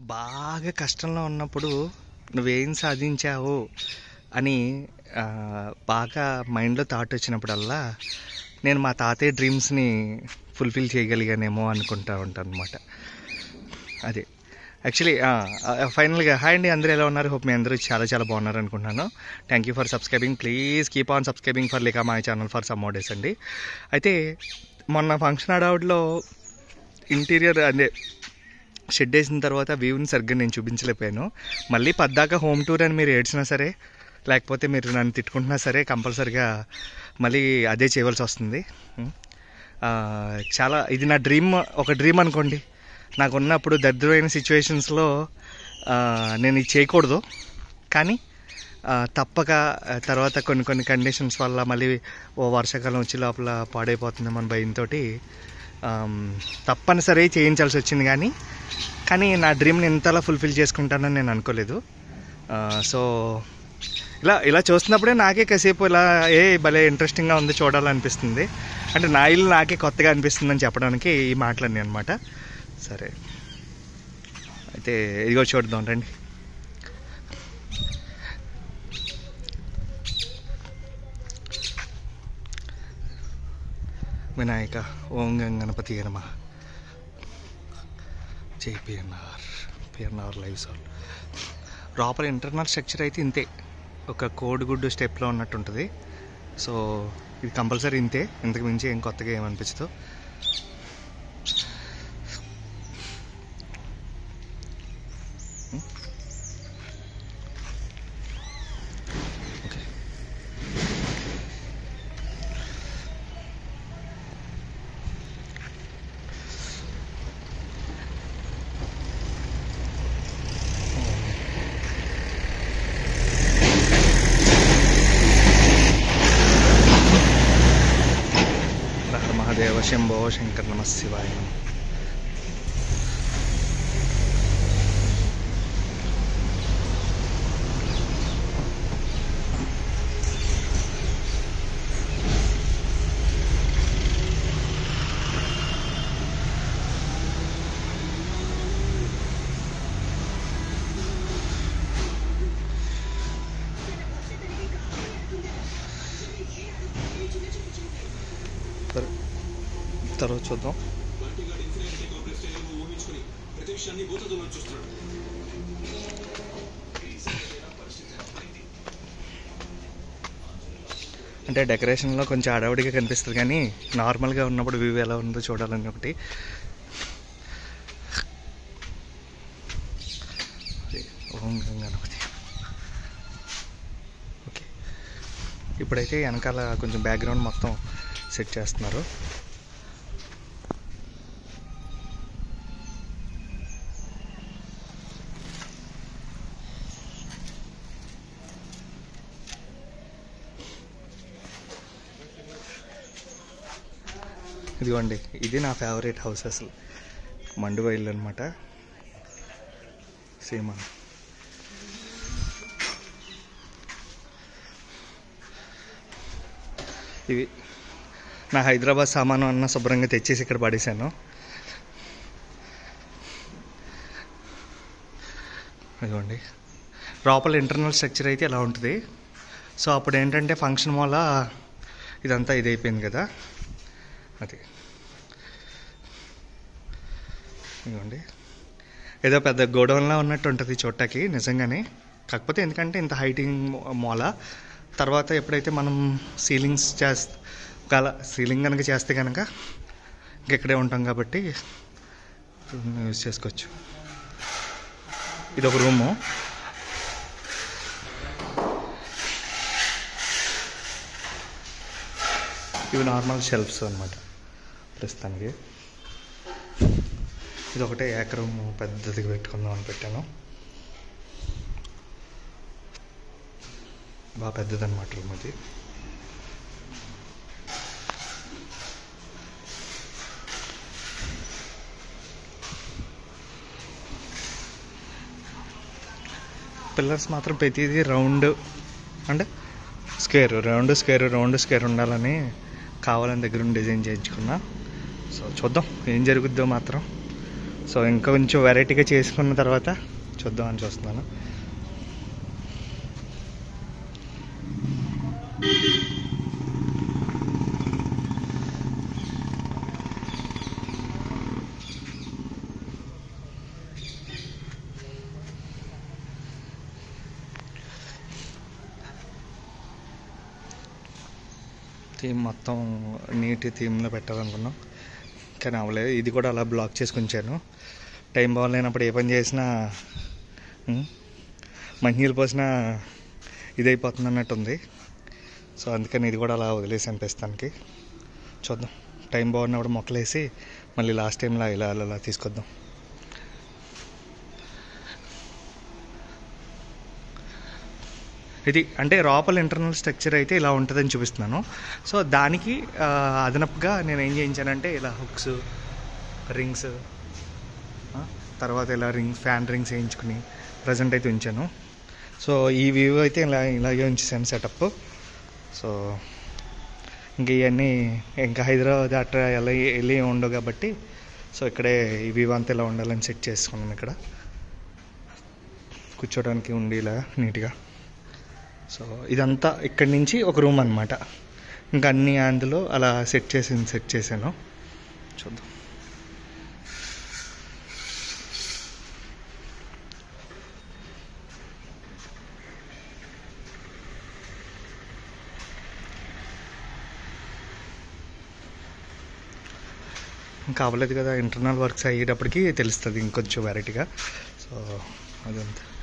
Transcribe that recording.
బాగా కష్టంలో ఉన్నప్పుడు నువ్వేం సాధించావు అని ఆ, బాగా మైండ్లో థాట్ వచ్చినప్పుడల్లా నేను మా తాతయ్య డ్రీమ్స్ని ఫుల్ఫిల్ చేయగలిగానేమో అనుకుంటా ఉంటాను అనమాట అదే యాక్చువల్లీ ఫైనల్గా హాయ్ అండి అందరూ ఎలా ఉన్నారు హోప్ మీ అందరూ చాలా చాలా బాగున్నారు అనుకుంటున్నాను thank you for subscribing please keep on subscribing for లికా my channel for some days అండి అయితే మొన్న ఫంక్షన్ అడౌట్లో ఇంటీరియర్ అదే షెడ్ వేసిన తర్వాత వ్యూని సరిగ్గా నేను చూపించలేకపోయాను మళ్ళీ పద్దాక హోమ్ టూర్ అని మీరు ఏడ్చినా సరే లేకపోతే మీరు నన్ను తిట్టుకుంటున్నా సరే కంపల్సరిగా మళ్ళీ అదే చేయవలసి వస్తుంది ఉం. ఆ, చాలా ఇది నా డ్రీమ్ ఒక డ్రీమ్ అనుకోండి నాకు ఉన్నప్పుడు దరిద్రమైన సిచ్యువేషన్స్లో నేను ఇది చేయకూడదు కానీ ఆ, తప్పక ఆ, తర్వాత కొన్ని కొన్ని కండిషన్స్ వల్ల మళ్ళీ ఓ వర్షాకాలం వచ్చి లోపల పాడైపోతుందేమో అని భయంతో తప్పనిసరి చేయించాల్సి వచ్చింది కానీ కానీ నా డ్రీమ్ని ఇంతలా ఫుల్ఫిల్ చేసుకుంటానని నేను అనుకోలేదు ఆ, సో ఇలా ఇలా చూస్తున్నప్పుడే నాకే కాసేపు ఇలా ఏ భలే ఇంట్రెస్టింగ్గా ఉంది చూడాలనిపిస్తుంది అంటే నా ఇల్లు నాకే కొత్తగా అనిపిస్తుందని చెప్పడానికి ఈ మాటలన్నీ అనమాట సరే అయితే ఇదిగో చూద్దాం రండి వినాయక ఓం గణపతి నమ జై పిఎన్ఆర్ పిఎన్ఆర్ లైవ్ సాల్ లోపల ఇంటర్నల్ స్ట్రక్చర్ అయితే ఇంతే ఒక కోడిగుడ్డు స్టెప్లో ఉన్నట్టు ఉంటుంది సో ఇది కంపల్సరీ ఇంతే ఇంతకు మించి ఏం కొత్తగా ఏమనిపించదు ఓకే హర మహాదేవ శంభో శంకర్ నమ శివాయ నమ తర్- తర్వాత చూద్దాం అంటే డెకరేషన్లో కొంచెం అడవుడిగా కనిపిస్తుంది కానీ నార్మల్గా ఉన్నప్పుడు వ్యూ ఎలా ఉందో చూడాలని ఒకటి అది ఓం గం గణపతి ఓకే ఇప్పుడైతే వెనకాల కొంచెం బ్యాక్గ్రౌండ్ మొత్తం సెట్ చేస్తున్నారు ఇదిగోండి ఇది నా ఫేవరెట్ హౌస్ అసలు మండువా ఇల్లు అనమాట సీమా ఇవి నా హైదరాబాద్ సామాను అన్న శుభ్రంగా తెచ్చేసి ఇక్కడ పడేశాను ఇదిగోండి లోపల ఇంటర్నల్ స్ట్రక్చర్ అయితే ఇలా ఉంటుంది సో అప్పుడు ఏంటంటే ఫంక్షన్ వల్ల ఇదంతా ఇది అయిపోయింది కదా అది ఇదిగోండి ఏదో పెద్ద గోడౌన్లా ఉన్నట్టు ఉంటుంది చూడటానికి నిజంగానే కాకపోతే ఎందుకంటే ఇంత హైటింగ్ మూల తర్వాత ఎప్పుడైతే మనం సీలింగ్స్ చేస్త ఒకవేళ సీలింగ్ కనుక చేస్తే కనుక ఇంకెక్కడే ఉంటాం కాబట్టి యూజ్ చేసుకోవచ్చు ఇది ఒక రూము ఇవి నార్మల్ షెల్ఫ్స్ అనమాట ప్రస్తుతానికి ఇది ఒకటే ఏకరం పెద్దదిగా పెట్టుకుందాం అని పెట్టాను బాగా పెద్దదన్నమాట రూమ్ అది పిల్లర్స్ మాత్రం ప్రతిదీ రౌండ్ అంటే square round square round square ఉండాలని కావాలని దగ్గర ఉండి డిజైన్ చేయించుకున్నా సో చూద్దాం ఏం జరుగుద్దో మాత్రం సో ఇంకా కొంచెం వెరైటీగా చేసుకున్న తర్వాత చూద్దామని చూస్తున్నాను థీమ్ మొత్తం నీట్ థీమ్లో పెట్టాలనుకున్నాం కానీ అవ్వలేదు ఇది కూడా అలా బ్లాక్ చేసి ఉంచాను టైం బాగాలేనప్పుడు ఏ పని చేసినా ఉం, మంచినీళ్ళు పోసినా ఇదైపోతుంది అన్నట్టుంది సో అందుకని ఇది కూడా అలా వదిలేసాను ప్రస్తుతానికి చూద్దాం టైం బాగున్నప్పుడు మొక్కలేసి మళ్ళీ లాస్ట్ టైంలో ఇలా అలా అలా తీసుకొద్దాం ఇది అంటే లోపల ఇంటర్నల్ స్ట్రక్చర్ అయితే ఇలా ఉంటుందని చూపిస్తున్నాను సో దానికి ఆ, అదనపుగా నేను ఏం చేయించానంటే ఇలా హుక్స్ రింగ్స్ తర్వాత ఇలా రింగ్స్ ఫ్యాన్ రింగ్స్ వేయించుకుని ప్రజెంట్ అయితే ఉంచాను సో ఈ వ్యూ అయితే ఇలా ఇలాగే ఉంచేసాను సెటప్ సో ఇంక ఇవన్నీ ఇంకా హైదరాబాద్ అట్లా ఎలా వెళ్ళి ఉండవు కాబట్టి సో ఇక్కడే ఈ వ్యూ అంతా ఇలా ఉండాలని సెట్ చేసుకున్నాను ఇక్కడ కూర్చోడానికి ఉండి ఇలా నీట్గా సో ఇదంతా ఇక్కడి నుంచి ఒక రూమ్ అనమాట ఇంకా అన్ని అందులో అలా సెట్ చేసి సెట్ చేశాను చూద్దాం ఇంకా అవ్వలేదు కదా ఇంటర్నల్ వర్క్స్ అయ్యేటప్పటికి తెలుస్తుంది ఇంకొంచెం వెరైటీగా సో అదంతా